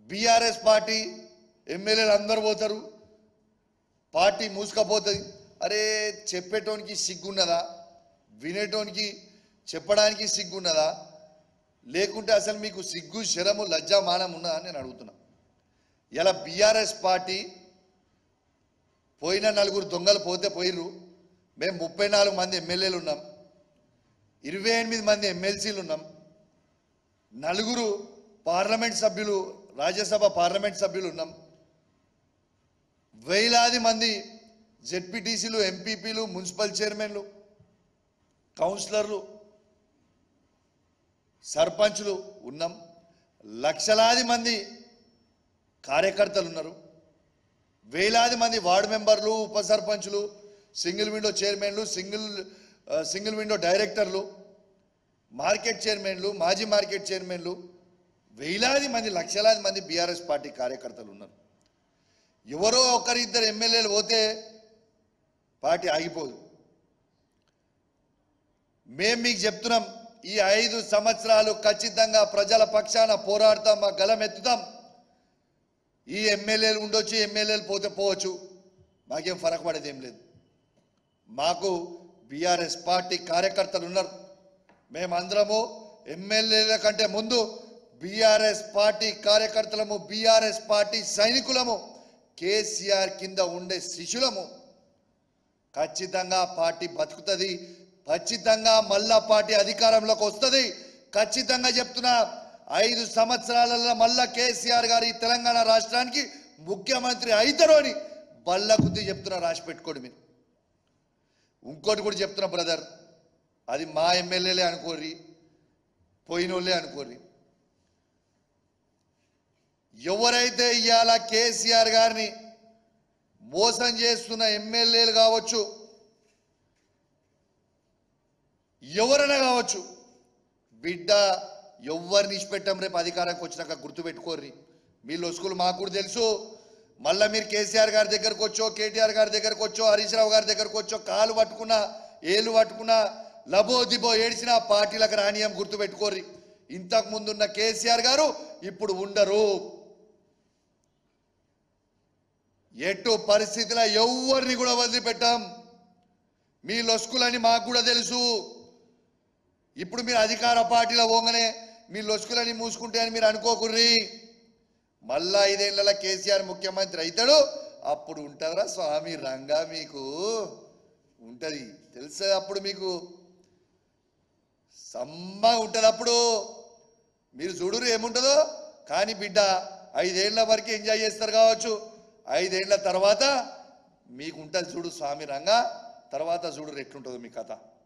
BRS party ఎమ్మెల్యేలు అందరు పోతారు పార్టీ మూసుకపోతుంది అరే చెప్పేటోనికి సిగ్గున్నదా వినేటోనికి చెప్పడానికి సిగ్గున్నదా లేకుంటే అసలు మీకు సిగ్గు శరము లజ్జా మానం ఉన్నదా అని నేను అడుగుతున్నా ఇలా బీఆర్ఎస్ పార్టీ పోయిన నలుగురు దొంగలు పోతే పోయిర్రు మేము ముప్పై నాలుగు మంది ఎమ్మెల్యేలు ఉన్నాం ఇరవై ఎనిమిది మంది ఎమ్మెల్సీలు ఉన్నాం నలుగురు పార్లమెంట్ సభ్యులు రాజ్యసభ పార్లమెంట్ సభ్యులు ఉన్నాం వేలాది మంది జెడ్పీటీసీలు ఎంపీపీలు మున్సిపల్ చైర్మన్లు కౌన్సిలర్లు సర్పంచులు ఉన్నాం లక్షలాది మంది కార్యకర్తలు ఉన్నారు వేలాది మంది వార్డు మెంబర్లు ఉప సర్పంచులు సింగిల్ విండో చైర్మన్లు సింగిల్ ఆ, సింగిల్ విండో డైరెక్టర్లు మార్కెట్ చైర్మన్లు మాజీ మార్కెట్ చైర్మన్లు వేలాది మంది లక్షలాది మంది బీఆర్ఎస్ పార్టీ కార్యకర్తలు ఉన్నారు ఎవరో ఒకరిద్దరు ఎమ్మెల్యేలు పోతే పార్టీ ఆగిపోదు మేం మీకు చెప్తున్నాం ఈ ఐదు సంవత్సరాలు ఖచ్చితంగా ప్రజల పక్షాన పోరాడతాం మా గలం ఎత్తుతాం ఈ ఎమ్మెల్యేలు ఉండొచ్చు ఎమ్మెల్యేలు పోతే పోవచ్చు మాకేం ఫరక పడేది ఏం లేదు మాకు బీఆర్ఎస్ పార్టీ కార్యకర్తలు ఉన్నారు మేమందరము ఎమ్మెల్యేల కంటే ముందు బీఆర్ఎస్ పార్టీ కార్యకర్తలము బీఆర్ఎస్ పార్టీ సైనికులము కేసీఆర్ కింద ఉండే శిష్యులము ఖచ్చితంగా పార్టీ బతుకుతుంది ఖచ్చితంగా మళ్ళా పార్టీ అధికారంలోకి వస్తుంది ఖచ్చితంగా చెప్తున్నా ఐదు సంవత్సరాలలో మళ్ళా కేసీఆర్ గారు ఈ తెలంగాణ రాష్ట్రానికి ముఖ్యమంత్రి అవుతారు అని బల్ల గుద్ది చెప్తున్నా రాసి పెట్టుకోండి మీరు ఇంకోటి కూడా చెప్తున్నా బ్రదర్ అది మా ఎమ్మెల్యేలే అనుకోర్రి పోయినోళ్ళే అనుకోర్రి ఎవరైతే ఇవాళ కేసీఆర్ గారిని మోసం చేస్తున్న ఎమ్మెల్యేలు కావచ్చు ఎవరైనా కావచ్చు బిడ్డ ఎవరిని ఇచ్చిపెట్టాం రేపు అధికారానికి వచ్చినాక గుర్తుపెట్టుకోర్రి మీ లొసుకులు మాకు కూడా తెలుసు మళ్ళీ మీరు కేసీఆర్ గారి దగ్గరకు వచ్చో కేటీఆర్ గారి దగ్గరకు వచ్చో హరీష్ రావు గారి దగ్గరకు వచ్చో కాలు పట్టుకున్నా ఏలు పట్టుకున్నా లబో దిబో ఏడిచిన పార్టీలకు రానియం గుర్తుపెట్టుకోర్రి ఇంతకు ముందున్న కేసీఆర్ గారు ఇప్పుడు ఉండరు ఎటు పరిస్థితిలో ఎవరిని కూడా వదిలిపెట్టాం మీ లొసుకులని మాకు కూడా తెలుసు ఇప్పుడు మీరు అధికార పార్టీలో పోగానే మీ లొసుకులని మూసుకుంటే అని మీరు అనుకోకుర్రి మళ్ళా ఐదేళ్ల కేసీఆర్ ముఖ్యమంత్రి అవుతాడు అప్పుడు ఉంటుందిరా స్వామి రంగా మీకు ఉంటుంది తెలుసా అప్పుడు మీకు సమ్మ ఉంటుంది అప్పుడు మీరు చూడురు ఏముంటుందో కానీ బిడ్డ ఐదేళ్ల వరకు ఎంజాయ్ చేస్తారు కావచ్చు ఐదేళ్ల తర్వాత మీకు ఉంటుంది చూడు స్వామి రంగా తర్వాత చూడు ఎట్లుంటుందో మీ కథ